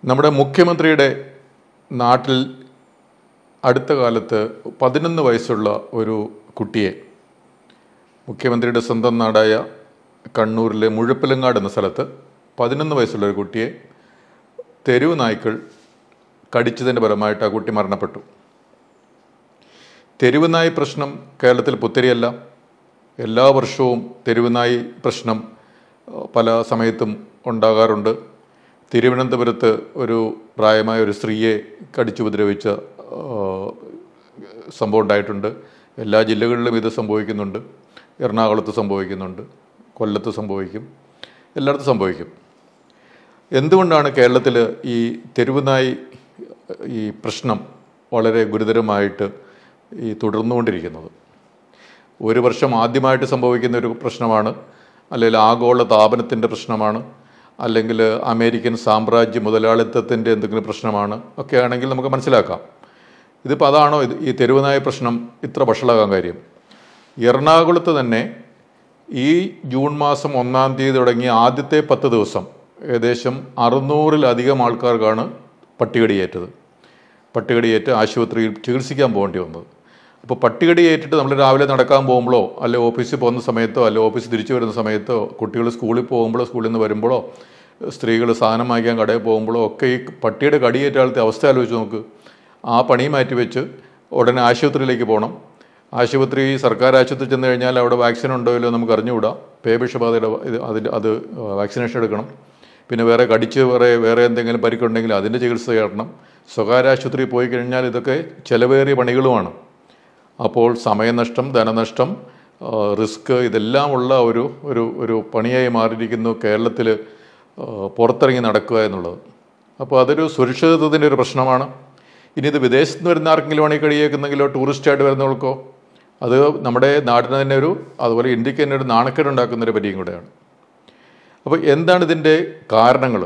നമ്മുടെ മുഖ്യമന്ത്രിയുടെ നാട്ടിൽ അടുത്ത കാലത്ത് പതിനൊന്ന് വയസ്സുള്ള ഒരു കുട്ടിയെ മുഖ്യമന്ത്രിയുടെ സ്വന്തം നാടായ കണ്ണൂരിലെ മുഴപ്പിലങ്ങാട് എന്ന സ്ഥലത്ത് പതിനൊന്ന് വയസ്സുള്ള ഒരു കുട്ടിയെ തെരുവ് നായ്ക്കൾ കടിച്ചതിൻ്റെ ഫലമായിട്ട് ആ കുട്ടി മരണപ്പെട്ടു തെരുവ് നായ് പ്രശ്നം കേരളത്തിൽ പുത്തരിയല്ല എല്ലാ വർഷവും തെരുവ് നായ് പ്രശ്നം ഏഹ്, പല സമയത്തും ഉണ്ടാകാറുണ്ട് തിരുവനന്തപുരത്ത് ഒരു പ്രായമായ ഒരു സ്ത്രീയെ കടിച്ചുപദ്രവിച്ച ഏഹ്, സംഭവം ഉണ്ടായിട്ടുണ്ട് എല്ലാ ജില്ലകളിലും ഇത് സംഭവിക്കുന്നുണ്ട് എറണാകുളത്ത് സംഭവിക്കുന്നുണ്ട് കൊല്ലത്ത് സംഭവിക്കും എല്ലായിടത്തും സംഭവിക്കും എന്തുകൊണ്ടാണ് കേരളത്തിൽ ഈ തെരുവ് നായ് ഈ പ്രശ്നം വളരെ ഗുരുതരമായിട്ട് ഈ തുടർന്നുകൊണ്ടിരിക്കുന്നത് ഒരു വർഷം ആദ്യമായിട്ട് സംഭവിക്കുന്ന ഒരു പ്രശ്നമാണ് അല്ലെങ്കിൽ ആഗോള താപനത്തിൻ്റെ പ്രശ്നമാണ് അല്ലെങ്കിൽ അമേരിക്കൻ സാമ്രാജ്യ മുതലാളിത്തത്തിൻ്റെ എന്തെങ്കിലും പ്രശ്നമാണ് ഒക്കെ ആണെങ്കിൽ നമുക്ക് മനസ്സിലാക്കാം ഇതിപ്പോൾ അതാണോ ഇത് ഈ തെരുവുനായ പ്രശ്നം ഇത്ര വഷളാകാൻ കാര്യം എറണാകുളത്ത് തന്നെ ഈ ജൂൺ മാസം ഒന്നാം തീയതി തുടങ്ങിയ ആദ്യത്തെ പത്ത് ദിവസം ഏകദേശം അറുന്നൂറിലധികം ആൾക്കാർക്കാണ് പട്ടികടിയേറ്റത് പട്ടികടിയേറ്റ് ആശുപത്രിയിൽ ചികിത്സിക്കാൻ പോകേണ്ടി വന്നത് അപ്പോൾ പട്ടികടിയേറ്റിട്ട് നമ്മൾ രാവിലെ നടക്കാൻ പോകുമ്പോഴോ അല്ലെ ഓഫീസിൽ പോകുന്ന സമയത്തോ അല്ലെ ഓഫീസ് തിരിച്ചു വരുന്ന സമയത്തോ കുട്ടികൾ സ്കൂളിൽ പോകുമ്പോഴോ സ്കൂളിൽ നിന്ന് വരുമ്പോഴോ സ്ത്രീകൾ സാധനം വാങ്ങിക്കാൻ കടയിൽ പോകുമ്പോഴോ ഒക്കെ ഈ പട്ടിയുടെ കടിയേറ്റ ആളത്തെ അവസ്ഥ ആലോചിച്ച് നോക്ക് ആ പണി മാറ്റി വെച്ച് ഉടനെ ആശുപത്രിയിലേക്ക് പോകണം ആശുപത്രി സർക്കാർ ആശുപത്രി ചെന്ന് കഴിഞ്ഞാൽ അവിടെ വാക്സിൻ ഉണ്ടോ ഇല്ലയോ നമുക്ക് അറിഞ്ഞുകൂടാ പേവിഷബാധയുടെ ഇത് അതിൽ അത് വാക്സിനേഷൻ എടുക്കണം പിന്നെ വേറെ കടിച്ച് വേറെ വേറെ എന്തെങ്കിലും പരിക്കുണ്ടെങ്കിൽ അതിൻ്റെ ചികിത്സ ചെയ്യണം സ്വകാര്യ ആശുപത്രിയിൽ പോയി കഴിഞ്ഞാൽ ഇതൊക്കെ ചിലവേറിയ പണികളുമാണ് അപ്പോൾ സമയനഷ്ടം ധനനഷ്ടം ആ, റിസ്ക് ഇതെല്ലാം ഉള്ള ഒരു ഒരു ഒരു പണിയായി മാറിയിരിക്കുന്നു കേരളത്തിൽ ആ, പുറത്തിറങ്ങി നടക്കുക എന്നുള്ളത് അപ്പോൾ അതൊരു സുരക്ഷിതത്വത്തിൻ്റെ ഒരു പ്രശ്നമാണ് ഇനി ഇത് വിദേശത്ത് നിന്ന് വരുന്ന ആർക്കെങ്കിലും ആണെങ്കിൽ കഴിയേക്കുന്നെങ്കിലോ ടൂറിസ്റ്റായിട്ട് വരുന്നവർക്കോ അത് നമ്മുടെ നാടിന് തന്നെ ഒരു അതുപോലെ ഇന്ത്യക്ക് തന്നെ ഒരു നാണക്കേട് ഉണ്ടാക്കുന്ന ഒരു പരിയും കൂടെയാണ് അപ്പോൾ എന്താണ് ഇതിൻ്റെ കാരണങ്ങൾ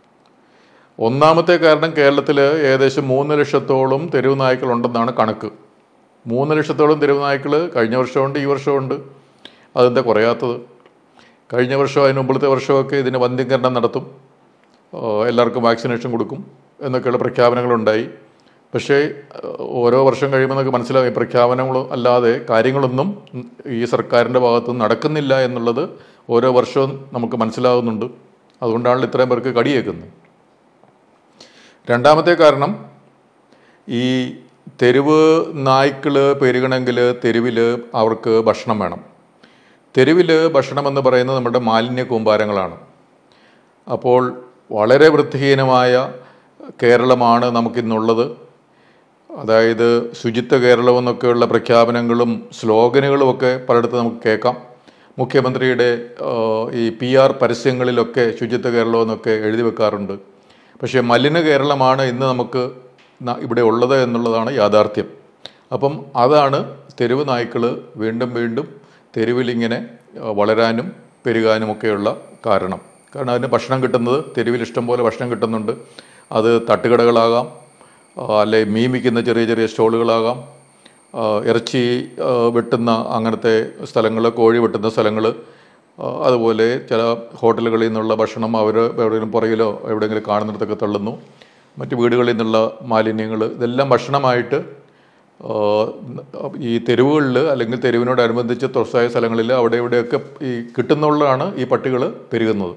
ഒന്നാമത്തെ കാരണം കേരളത്തിൽ ഏകദേശം മൂന്ന് ലക്ഷത്തോളം തെരുവ് നായ്ക്കളുണ്ടെന്നാണ് കണക്ക് മൂന്ന് ലക്ഷത്തോളം തെരുവ് നായ്ക്കൾ കഴിഞ്ഞ വർഷമുണ്ട് ഈ വർഷമുണ്ട് അതെന്താ കുറയാത്തത് കഴിഞ്ഞ വർഷം അതിന് മുമ്പത്തെ വർഷമൊക്കെ ഇതിന് വന്ധ്യംകരണം നടത്തും ആ, എല്ലാവർക്കും വാക്സിനേഷൻ കൊടുക്കും എന്നൊക്കെയുള്ള പ്രഖ്യാപനങ്ങളുണ്ടായി പക്ഷേ ആ, ഓരോ വർഷം കഴിയുമ്പോൾ നമുക്ക് മനസ്സിലാകും ഈ പ്രഖ്യാപനങ്ങൾ അല്ലാതെ കാര്യങ്ങളൊന്നും ഈ സർക്കാരിൻ്റെ ഭാഗത്തു നിന്ന് നടക്കുന്നില്ല എന്നുള്ളത് ഓരോ വർഷവും നമുക്ക് മനസ്സിലാകുന്നുണ്ട് അതുകൊണ്ടാണല്ലോ ഇത്രയും പേർക്ക് കടിയേക്കുന്നത് രണ്ടാമത്തെ കാരണം ഈ തെരുവ് നായ്ക്കൾ പെരുകണമെങ്കിൽ തെരുവിൽ അവർക്ക് ഭക്ഷണം വേണം തെരുവിൽ ഭക്ഷണം എന്ന് പറയുന്നത് നമ്മുടെ മാലിന്യ കൂമ്പാരങ്ങളാണ് അപ്പോൾ വളരെ വൃത്തിഹീനമായ കേരളമാണ് നമുക്കിന്നുള്ളത് അതായത് ശുചിത്വ കേരളം എന്നൊക്കെയുള്ള പ്രഖ്യാപനങ്ങളും സ്ലോഗനുകളും ഒക്കെ പലയിടത്ത് നമുക്ക് കേൾക്കാം മുഖ്യമന്ത്രിയുടെ ആ, ഈ പി ആർ പരസ്യങ്ങളിലൊക്കെ ശുചിത്വ കേരളം എന്നൊക്കെ എഴുതി വെക്കാറുണ്ട് പക്ഷേ മലിന കേരളമാണ് ഇന്ന് നമുക്ക് ന- ഇവിടെ ഉള്ളത് എന്നുള്ളതാണ് യാഥാർത്ഥ്യം അപ്പം അതാണ് തെരുവ് നായ്ക്കൾ വീണ്ടും വീണ്ടും തെരുവിലിങ്ങനെ ആ, വളരാനും പെരുകാനും ഒക്കെയുള്ള കാരണം കാരണം അതിന് ഭക്ഷണം കിട്ടുന്നത് തെരുവിൽ ഇഷ്ടംപോലെ ഭക്ഷണം കിട്ടുന്നുണ്ട് അത് തട്ടുകടകളാകാം ആ, അല്ലെ മീൻ വിൽക്കുന്ന ചെറിയ ചെറിയ സ്റ്റോളുകളാകാം ആ, ഇറച്ചി ആ, വെട്ടുന്ന അങ്ങനത്തെ സ്ഥലങ്ങൾ കോഴി വെട്ടുന്ന സ്ഥലങ്ങൾ അതുപോലെ ചില ഹോട്ടലുകളിൽ നിന്നുള്ള ഭക്ഷണം അവർ എവിടെയെങ്കിലും പുറകിലോ എവിടെയെങ്കിലും കാണുന്നിടത്തൊക്കെ തള്ളുന്നു മറ്റ് വീടുകളിൽ നിന്നുള്ള മാലിന്യങ്ങൾ ഇതെല്ലാം ഭക്ഷണമായിട്ട് ആ, ഈ തെരുവുകളിൽ അല്ലെങ്കിൽ തെരുവിനോടനുബന്ധിച്ച് തുറസായ സ്ഥലങ്ങളിൽ അവിടെ ഇവിടെയൊക്കെ ഈ കിട്ടുന്നുള്ളതാണ് ഈ പട്ടികൾ പെരുകുന്നത്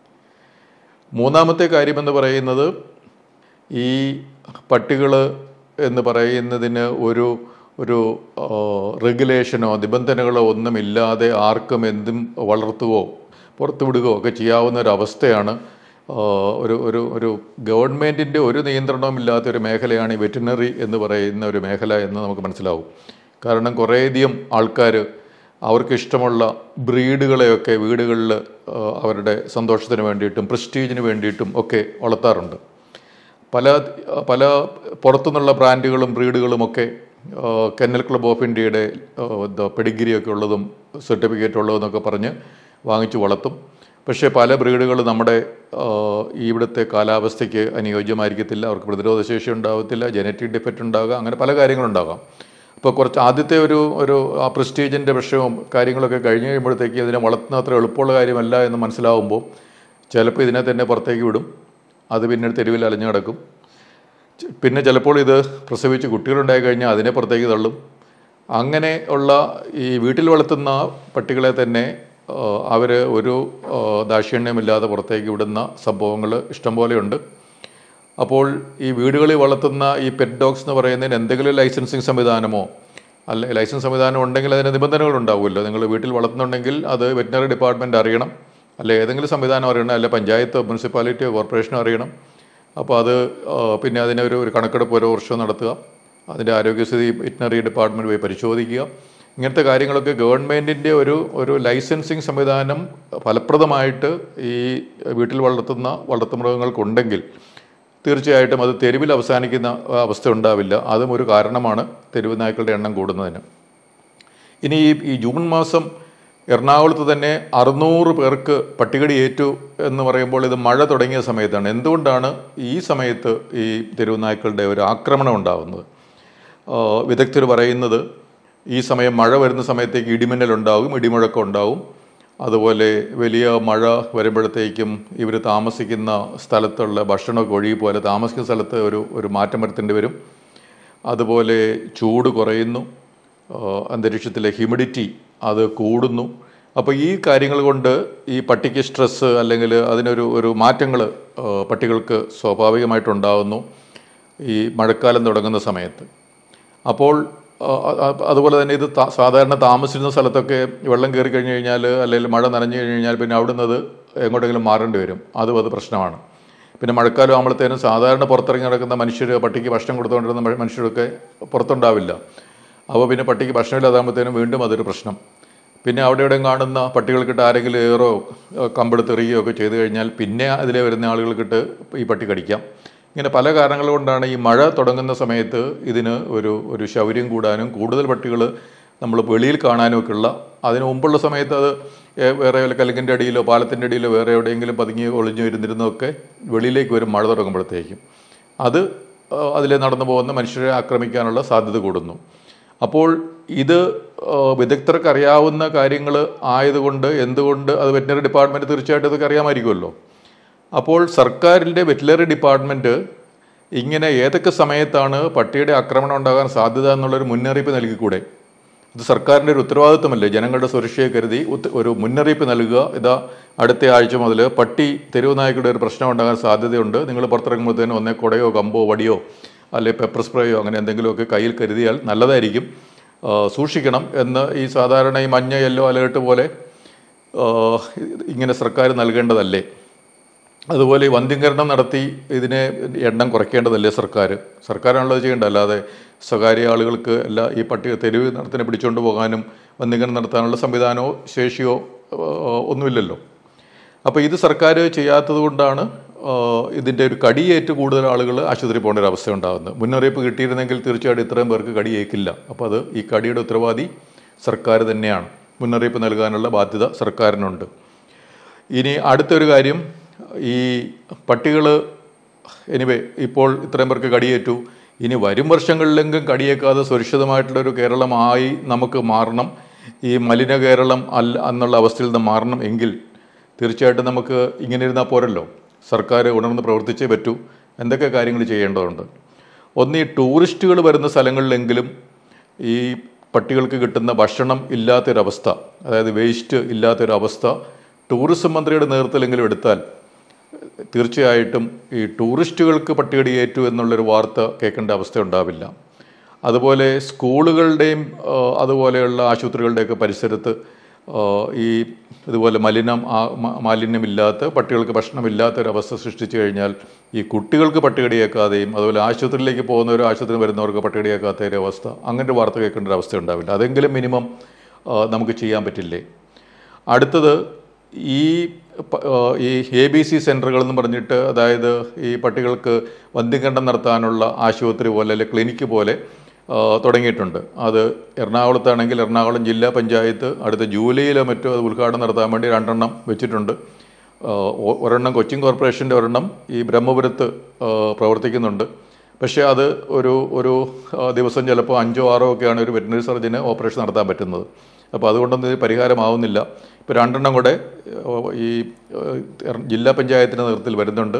മൂന്നാമത്തെ കാര്യമെന്ന് പറയുന്നത് ഈ പട്ടികൾ എന്ന് പറയുന്നതിന് ഒരു ഒരു ആ, റെഗുലേഷനോ നിബന്ധനകളോ ഒന്നുമില്ലാതെ ആർക്കും എന്തും വളർത്തുകയോ പുറത്തു വിടുകയോ ഒക്കെ ചെയ്യാവുന്ന ഒരു അവസ്ഥയാണ് ആ, ഒരു ഒരു ഒരു ഗവൺമെൻറ്റിൻ്റെ ഒരു നിയന്ത്രണവും ഇല്ലാത്ത ഒരു മേഖലയാണ് ഈ വെറ്റിനറി എന്ന് പറയുന്ന ഒരു മേഖല എന്ന് നമുക്ക് മനസ്സിലാവും കാരണം കുറേയധികം ആൾക്കാർ അവർക്ക് ഇഷ്ടമുള്ള ബ്രീഡുകളെയൊക്കെ വീടുകളിൽ ആ, അവരുടെ സന്തോഷത്തിന് വേണ്ടിയിട്ടും പ്രസ്റ്റീജിന് വേണ്ടിയിട്ടും ഒക്കെ വളർത്താറുണ്ട് പല പല പുറത്തുനിന്നുള്ള ബ്രാൻഡുകളും ബ്രീഡുകളും ഒക്കെ ആ, കെന്നൽ ക്ലബ് ഓഫ് ഇന്ത്യയുടെ ആ, എന്താ പെഡിഗ്രി ഒക്കെ ഉള്ളതും സർട്ടിഫിക്കറ്റ് ഉള്ളതെന്നൊക്കെ പറഞ്ഞ് വാങ്ങിച്ചു വളർത്തും പക്ഷേ പല ബ്രീഡുകൾ നമ്മുടെ ആ, ഈ ഇവിടുത്തെ കാലാവസ്ഥയ്ക്ക് അനുയോജ്യമായിരിക്കത്തില്ല അവർക്ക് പ്രതിരോധശേഷി ഉണ്ടാകത്തില്ല ജനറ്റിക് ഡിഫക്റ്റ് ഉണ്ടാകുക അങ്ങനെ പല കാര്യങ്ങളുണ്ടാകാം അപ്പോൾ കുറച്ച് ആദ്യത്തെ ഒരു ഒരു ആ പ്രസ്റ്റീജിൻ്റെ വിഷയവും കാര്യങ്ങളൊക്കെ കഴിഞ്ഞ് കഴിയുമ്പോഴത്തേക്ക് ഇതിനെ വളർത്തുന്ന അത്ര എളുപ്പമുള്ള കാര്യമല്ല എന്ന് മനസ്സിലാവുമ്പോൾ ചിലപ്പോൾ ഇതിനെ തന്നെ പുറത്തേക്ക് വിടും അത് പിന്നീട് തെരുവിൽ അലഞ്ഞു കിടക്കും ച- പിന്നെ ചിലപ്പോൾ ഇത് പ്രസവിച്ച് കുട്ടികളുണ്ടായി കഴിഞ്ഞാൽ അതിനെ പുറത്തേക്ക് തള്ളും അങ്ങനെ ഉള്ള ഈ വീട്ടിൽ വളർത്തുന്ന പട്ടികളെ തന്നെ അവർ ഒരു ആ, ദാക്ഷിണ്യമില്ലാതെ പുറത്തേക്ക് വിടുന്ന സംഭവങ്ങൾ ഇഷ്ടംപോലെയുണ്ട് അപ്പോൾ ഈ വീടുകളിൽ വളർത്തുന്ന ഈ പെറ്റ് ഡോഗ്സ് എന്ന് പറയുന്നതിന് എന്തെങ്കിലും ലൈസൻസിങ് സംവിധാനമോ അല്ല ലൈസൻസ് സംവിധാനം ഉണ്ടെങ്കിൽ അതിന് നിബന്ധനകൾ ഉണ്ടാവുമല്ലോ നിങ്ങൾ വീട്ടിൽ വളർത്തുന്നുണ്ടെങ്കിൽ അത് വെറ്റിനറി ഡിപ്പാർട്ട്മെൻറ്റ് അറിയണം അല്ലെ ഏതെങ്കിലും സംവിധാനം അറിയണം അല്ലെ പഞ്ചായത്തോ മുനിസിപ്പാലിറ്റിയോ കോർപ്പറേഷനോ അറിയണം അപ്പോൾ അത് ആ, പിന്നെ അതിനൊരു ഒരു കണക്കെടുപ്പ് ഓരോ വർഷവും നടത്തുക അതിൻ്റെ ആരോഗ്യസ്ഥിതി വെറ്റിനറി ഡിപ്പാർട്ട്മെൻറ്റ് പോയി പരിശോധിക്കുക ഇങ്ങനത്തെ കാര്യങ്ങളൊക്കെ ഗവൺമെൻറ്റിൻ്റെ ഒരു ഒരു ലൈസൻസിങ് സംവിധാനം ഫലപ്രദമായിട്ട് ഈ വീട്ടിൽ വളർത്തുന്ന വളർത്തുമൃഗങ്ങൾക്കുണ്ടെങ്കിൽ തീർച്ചയായിട്ടും അത് തെരുവിൽ അവസാനിക്കുന്ന അവസ്ഥ ഉണ്ടാവില്ല അതും ഒരു കാരണമാണ് തെരുവ് നായ്ക്കളുടെ എണ്ണം കൂടുന്നതിന് ഇനി ഈ ഈ ജൂൺ മാസം എറണാകുളത്ത് തന്നെ അറുന്നൂറ് പേർക്ക് പട്ടികടി ഏറ്റു എന്ന് പറയുമ്പോൾ ഇത് മഴ തുടങ്ങിയ സമയത്താണ് എന്തുകൊണ്ടാണ് ഈ സമയത്ത് ഈ തെരുവ് നായ്ക്കളുടെ ഒരു ആക്രമണം ഉണ്ടാകുന്നത് വിദഗ്ധർ പറയുന്നത് ഈ സമയം മഴ വരുന്ന സമയത്തേക്ക് ഇടിമിന്നൽ ഉണ്ടാകും ഇടിമുഴക്കം ഉണ്ടാകും അതുപോലെ വലിയ മഴ വരുമ്പോഴത്തേക്കും ഇവർ താമസിക്കുന്ന സ്ഥലത്തുള്ള ഭക്ഷണമൊക്കെ ഒഴുകി പോലെ താമസിക്കുന്ന സ്ഥലത്ത് ഒരു ഒരു മാറ്റം വരുത്തേണ്ടി വരും അതുപോലെ ചൂട് കുറയുന്നു ആ, അന്തരീക്ഷത്തിലെ ഹ്യൂമിഡിറ്റി അത് കൂടുന്നു അപ്പോൾ ഈ കാര്യങ്ങൾ കൊണ്ട് ഈ പട്ടിക്ക് സ്ട്രെസ്സ് അല്ലെങ്കിൽ അതിനൊരു ഒരു മാറ്റങ്ങൾ പട്ടികൾക്ക് സ്വാഭാവികമായിട്ടുണ്ടാകുന്നു ഈ മഴക്കാലം തുടങ്ങുന്ന സമയത്ത് അപ്പോൾ ആ, ആ, അതുപോലെ തന്നെ ഇത് താ- സാധാരണ താമസിച്ചിരുന്ന സ്ഥലത്തൊക്കെ വെള്ളം കയറി കഴിഞ്ഞ് കഴിഞ്ഞാൽ അല്ലെങ്കിൽ മഴ നനഞ്ഞു കഴിഞ്ഞ് കഴിഞ്ഞാൽ പിന്നെ അവിടുന്ന് അത് എങ്ങോട്ടെങ്കിലും മാറേണ്ടി വരും അതും അത് പ്രശ്നമാണ് പിന്നെ മഴക്കാലം ആകുമ്പോഴത്തേനും സാധാരണ പുറത്തിറങ്ങി നടക്കുന്ന മനുഷ്യർ പട്ടിക്ക് ഭക്ഷണം കൊടുത്തുകൊണ്ടിരുന്ന മ- മനുഷ്യരൊക്കെ പുറത്തുണ്ടാവില്ല അപ്പോൾ പിന്നെ പട്ടിക്ക് ഭക്ഷണമില്ലാതാകുമ്പോഴത്തേനും വീണ്ടും അതൊരു പ്രശ്നം പിന്നെ അവിടെ ഇവിടെയും കാണുന്ന പട്ടികൾക്കിട്ട് ആരെങ്കിലും ഏറോ ഏഹ്, കമ്പെടുത്ത് എറിയുകയോ ഒക്കെ ചെയ്തു കഴിഞ്ഞാൽ പിന്നെ അതിലെ വരുന്ന ആളുകൾക്കിട്ട് ഈ പട്ടി കടിക്കാം ഇങ്ങനെ പല കാരണങ്ങൾ കൊണ്ടാണ് ഈ മഴ തുടങ്ങുന്ന സമയത്ത് ഇതിന് ഒരു ഒരു ശൗര്യം കൂടാനും കൂടുതൽ പട്ടികൾ നമ്മൾ വെളിയിൽ കാണാനും ഒക്കെ ഉള്ള അതിന് മുമ്പുള്ള സമയത്ത് അത് ഏ- വേറെ വല്ല കലുങ്കിൻ്റെ അടിയിലോ പാലത്തിൻ്റെ അടിയിലോ വേറെ എവിടെയെങ്കിലും പതുങ്ങി ഒളിഞ്ഞു ഇരുന്നിരുന്നതൊക്കെ വെളിയിലേക്ക് വരും മഴ തുടങ്ങുമ്പോഴത്തേക്കും അത് അതിൽ നടന്നു പോകുന്ന മനുഷ്യരെ ആക്രമിക്കാനുള്ള സാധ്യത കൂടുന്നു അപ്പോൾ ഇത് ആ, വിദഗ്ധർക്ക് അറിയാവുന്ന കാര്യങ്ങൾ ആയതുകൊണ്ട് എന്തുകൊണ്ട് അത് വെറ്റിനറി ഡിപ്പാർട്ട്മെൻറ്റ് തീർച്ചയായിട്ടും ഇതൊക്കെ അറിയാമായിരിക്കുമല്ലോ അപ്പോൾ സർക്കാരിൻ്റെ വെറ്റിനറി ഡിപ്പാർട്ട്മെൻറ്റ് ഇങ്ങനെ ഏതൊക്കെ സമയത്താണ് പട്ടിയുടെ ആക്രമണം ഉണ്ടാകാൻ സാധ്യത എന്നുള്ളൊരു മുന്നറിയിപ്പ് നൽകിക്കൂടെ ഇത് സർക്കാരിൻ്റെ ഒരു ഉത്തരവാദിത്വമല്ലേ ജനങ്ങളുടെ സുരക്ഷയെ കരുതി ഉത്ത- ഒരു മുന്നറിയിപ്പ് നൽകുക ഇതാ അടുത്ത ആഴ്ച മുതൽ പട്ടി തെരുവ് നായ്ക്കളുടെ ഒരു പ്രശ്നം ഉണ്ടാകാൻ സാധ്യതയുണ്ട് നിങ്ങൾ പുറത്തിറങ്ങുമ്പോഴത്തേനും ഒന്നേ കുടയോ കമ്പോ വടിയോ അല്ലെ പെപ്പർ സ്പ്രേയോ അങ്ങനെ എന്തെങ്കിലുമൊക്കെ കയ്യിൽ കരുതിയാൽ നല്ലതായിരിക്കും ആ, സൂക്ഷിക്കണം എന്ന് ഈ സാധാരണ ഈ മഞ്ഞ യെല്ലോ അലേർട്ട് പോലെ ആ, ഇങ്ങനെ സർക്കാർ നൽകേണ്ടതല്ലേ അതുപോലെ ഈ വന്ധ്യംകരണം നടത്തി ഇതിനെ എണ്ണം കുറയ്ക്കേണ്ടതല്ലേ സർക്കാർ സർക്കാരാണല്ലോ ഇത് ചെയ്യേണ്ടത് അല്ലാതെ സ്വകാര്യ ആളുകൾക്ക് എല്ലാ ഈ പട്ടിക തെരുവ് നടത്തിനെ പിടിച്ചുകൊണ്ട് പോകാനും വന്ധ്യംകരണം നടത്താനുള്ള സംവിധാനമോ ശേഷിയോ ആ, ഒന്നുമില്ലല്ലോ അപ്പോൾ ഇത് സർക്കാർ ചെയ്യാത്തത് കൊണ്ടാണ് ആ, ഇതിൻ്റെ ഒരു കടിയേറ്റ് കൂടുതൽ ആളുകൾ ആശുപത്രി പോകേണ്ട ഒരു അവസ്ഥ ഉണ്ടാകുന്നത് മുന്നറിയിപ്പ് കിട്ടിയിരുന്നെങ്കിൽ തീർച്ചയായിട്ടും ഇത്രയും പേർക്ക് കടിയേക്കില്ല അപ്പോൾ അത് ഈ കടിയുടെ ഉത്തരവാദി സർക്കാർ തന്നെയാണ് മുന്നറിയിപ്പ് നൽകാനുള്ള ബാധ്യത സർക്കാരിനുണ്ട് ഇനി അടുത്തൊരു കാര്യം ഈ പട്ടികൾ എനിവേ ഇപ്പോൾ ഇത്രയും പേർക്ക് കടിയേറ്റു ഇനി വരും വർഷങ്ങളിലെങ്കിലും കടിയേക്കാതെ സുരക്ഷിതമായിട്ടുള്ളൊരു കേരളമായി നമുക്ക് മാറണം ഈ മലിന കേരളം അല്ല എന്നുള്ള അവസ്ഥയിൽ നിന്ന് മാറണം എങ്കിൽ തീർച്ചയായിട്ടും നമുക്ക് ഇങ്ങനെ ഇരുന്നാൽ പോരല്ലോ സർക്കാർ ഉണർന്ന് പ്രവർത്തിച്ചേ പറ്റൂ എന്തൊക്കെ കാര്യങ്ങൾ ചെയ്യേണ്ടതുണ്ട് ഒന്ന് ഈ ടൂറിസ്റ്റുകൾ വരുന്ന സ്ഥലങ്ങളിലെങ്കിലും ഈ പട്ടികൾക്ക് കിട്ടുന്ന ഭക്ഷണം ഇല്ലാത്തൊരവസ്ഥ അതായത് വേസ്റ്റ് ഇല്ലാത്തൊരവസ്ഥ ടൂറിസം മന്ത്രിയുടെ നേതൃത്വത്തിലെങ്കിലും എടുത്താൽ തീർച്ചയായിട്ടും ഈ ടൂറിസ്റ്റുകൾക്ക് പട്ടികടിയേറ്റു എന്നുള്ളൊരു വാർത്ത കേൾക്കേണ്ട അവസ്ഥ ഉണ്ടാവില്ല അതുപോലെ സ്കൂളുകളുടെയും ആ, അതുപോലെയുള്ള ആശുപത്രികളുടെയൊക്കെ പരിസരത്ത് ആ, ഈ ഇതുപോലെ മലിനം ആ- മ- മാലിന്യമില്ലാത്ത പട്ടികൾക്ക് ഭക്ഷണമില്ലാത്ത ഒരു അവസ്ഥ സൃഷ്ടിച്ചു കഴിഞ്ഞാൽ ഈ കുട്ടികൾക്ക് പട്ടികടിയേക്കാതെയും അതുപോലെ ആശുപത്രിയിലേക്ക് പോകുന്നവരോ ആശുപത്രിയിൽ വരുന്നവർക്ക് പട്ടികടിയേക്കാത്ത ഒരു അവസ്ഥ അങ്ങനെ ഒരു വാർത്ത കേൾക്കേണ്ട ഒരു അവസ്ഥ ഉണ്ടാവില്ല അതെങ്കിലും മിനിമം ആ, നമുക്ക് ചെയ്യാൻ പറ്റില്ലേ അടുത്തത് ഈ പ- ആ, ഈ എ ബി സി സെൻ്ററുകൾ എന്ന് പറഞ്ഞിട്ട് അതായത് ഈ പട്ടികൾക്ക് വന്ധ്യകണ്ഠം നടത്താനുള്ള ആശുപത്രി പോലെ അല്ലെങ്കിൽ ക്ലിനിക്ക് പോലെ ആ, തുടങ്ങിയിട്ടുണ്ട് അത് എറണാകുളത്താണെങ്കിൽ എറണാകുളം ജില്ലാ പഞ്ചായത്ത് അടുത്ത ജൂലൈയിലോ മറ്റോ അത് ഉദ്ഘാടനം നടത്താൻ വേണ്ടി രണ്ടെണ്ണം വെച്ചിട്ടുണ്ട് ആ, ഒ- ഒരെണ്ണം കൊച്ചിൻ കോർപ്പറേഷൻ്റെ ഒരെണ്ണം ഈ ബ്രഹ്മപുരത്ത് ആ, പ്രവർത്തിക്കുന്നുണ്ട് പക്ഷേ അത് ഒരു ഒരു ആ, ദിവസം ചിലപ്പോൾ അഞ്ചോ ആറോ ഒക്കെയാണ് ഒരു വെറ്റിനറി സർജന് ഓപ്പറേഷൻ നടത്താൻ പറ്റുന്നത് അപ്പോൾ അതുകൊണ്ടൊന്നും ഇത് പരിഹാരമാവുന്നില്ല ഇപ്പോൾ രണ്ടെണ്ണം കൂടെ ഏഹ്, ഈ ഏഹ്, ജില്ലാ പഞ്ചായത്തിൻ്റെ നേതൃത്വത്തിൽ വരുന്നുണ്ട്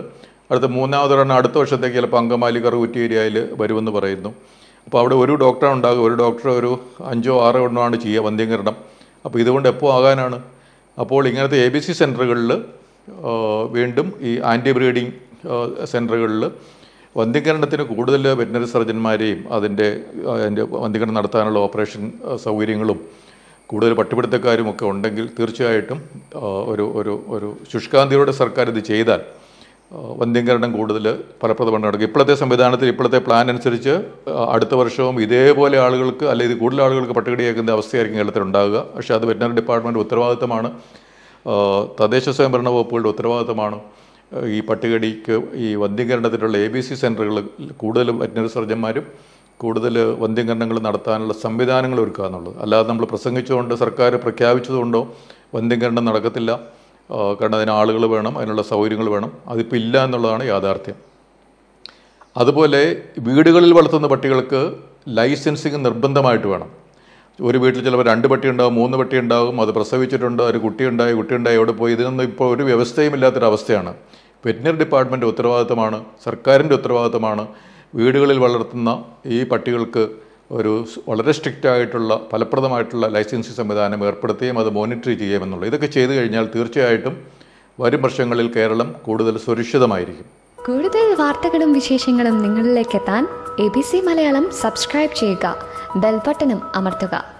അടുത്ത മൂന്നാമതൊരെണ്ണം അടുത്ത വർഷത്തേക്ക് ചിലപ്പോൾ അങ്കമാലി കറുകുറ്റി ഏരിയയിൽ വരുമെന്ന് പറയുന്നു അപ്പോൾ അവിടെ ഒരു ഡോക്ടർ ഉണ്ടാകും ഒരു ഡോക്ടർ ഒരു അഞ്ചോ ആറോ എണ്ണമാണ് ചെയ്യുക വന്ധ്യംകരണം അപ്പോൾ ഇതുകൊണ്ട് എപ്പോൾ ആകാനാണ് അപ്പോൾ ഇങ്ങനത്തെ എ ബി സി സെൻറ്ററുകളിൽ വീണ്ടും ഈ ആൻറ്റി ബ്രീഡിങ് സെൻറ്ററുകളിൽ വന്ധ്യംകരണത്തിന് കൂടുതൽ വെറ്റിനറി സർജന്മാരെയും അതിൻ്റെ അതിൻ്റെ വന്ധ്യംകരണം നടത്താനുള്ള ഓപ്പറേഷൻ ആ, സൗകര്യങ്ങളും കൂടുതൽ പട്ടിപിടുത്തക്കാരും ഒക്കെ ഉണ്ടെങ്കിൽ തീർച്ചയായിട്ടും ആ, ഒരു ഒരു ഒരു ശുഷ്കാന്തിയോടെ സർക്കാർ ഇത് ചെയ്താൽ ആ, വന്ധ്യംകരണം കൂടുതൽ ഫലപ്രദമായി നടക്കും ഇപ്പോഴത്തെ സംവിധാനത്തിൽ ഇപ്പോഴത്തെ പ്ലാൻ അനുസരിച്ച് ആ, അടുത്ത വർഷവും ഇതേപോലെ ആളുകൾക്ക് അല്ലെങ്കിൽ ഇത് കൂടുതൽ ആളുകൾക്ക് പട്ടികടിയാക്കുന്ന അവസ്ഥയായിരിക്കും കേരളത്തിൽ ഉണ്ടാകുക പക്ഷേ അത് വെറ്റിനറി ഡിപ്പാർട്ട്മെൻറ്റ് ഉത്തരവാദിത്തമാണ് ആ, തദ്ദേശ സ്വയംഭരണ വകുപ്പുകളുടെ ഉത്തരവാദിത്തമാണ് ആ, ഈ പട്ടികടിക്ക് ഈ വന്ധ്യംകരണത്തിനുള്ള എ ബി സി സെൻറ്ററുകൾ കൂടുതൽ വെറ്റിനറി സർജന്മാരും കൂടുതൽ വന്ധ്യംകരണങ്ങൾ നടത്താനുള്ള സംവിധാനങ്ങൾ ഒരുക്കുക എന്നുള്ളത് അല്ലാതെ നമ്മൾ പ്രസംഗിച്ചുകൊണ്ട് സർക്കാർ പ്രഖ്യാപിച്ചതുകൊണ്ടോ വന്ധ്യംകരണം നടക്കത്തില്ല ആ, കാരണം അതിന് ആളുകൾ വേണം അതിനുള്ള സൗകര്യങ്ങൾ വേണം അതിപ്പോൾ ഇല്ല എന്നുള്ളതാണ് യാഥാർത്ഥ്യം അതുപോലെ വീടുകളിൽ വളർത്തുന്ന പട്ടികൾക്ക് ലൈസൻസിങ് നിർബന്ധമായിട്ട് വേണം ഒരു വീട്ടിൽ ചിലപ്പോൾ രണ്ട് പട്ടി ഉണ്ടാവും മൂന്ന് പട്ടി ഉണ്ടാവും അത് പ്രസവിച്ചിട്ടുണ്ട് ഒരു കുട്ടിയുണ്ടായി കുട്ടിയുണ്ടായി അവിടെ പോയി ഇതിനൊന്നും ഇപ്പോൾ ഒരു വ്യവസ്ഥയും ഇല്ലാത്തൊരവസ്ഥയാണ് വെറ്റിനറി ഡിപ്പാർട്ട്മെൻറ്റ് ഉത്തരവാദിത്തമാണ് സർക്കാരിൻ്റെ ഉത്തരവാദിത്തമാണ് വീടുകളിൽ വളർത്തുന്ന ഈ പട്ടികൾക്ക് ഒരു സ് വളരെ സ്ട്രിക്റ്റ് ആയിട്ടുള്ള ഫലപ്രദമായിട്ടുള്ള ലൈസൻസിങ് സംവിധാനം ഏർപ്പെടുത്തുകയും അത് മോണിറ്റർ ചെയ്യുമെന്നുള്ളത് ഇതൊക്കെ ചെയ്തു കഴിഞ്ഞാൽ തീർച്ചയായിട്ടും വരും വർഷങ്ങളിൽ കേരളം കൂടുതൽ സുരക്ഷിതമായിരിക്കും കൂടുതൽ വാർത്തകളും വിശേഷങ്ങളും നിങ്ങളിലേക്ക് എത്താൻ A B C Malayalam subscribe ചെയ്യുക ബെൽബട്ടനും അമർത്തുക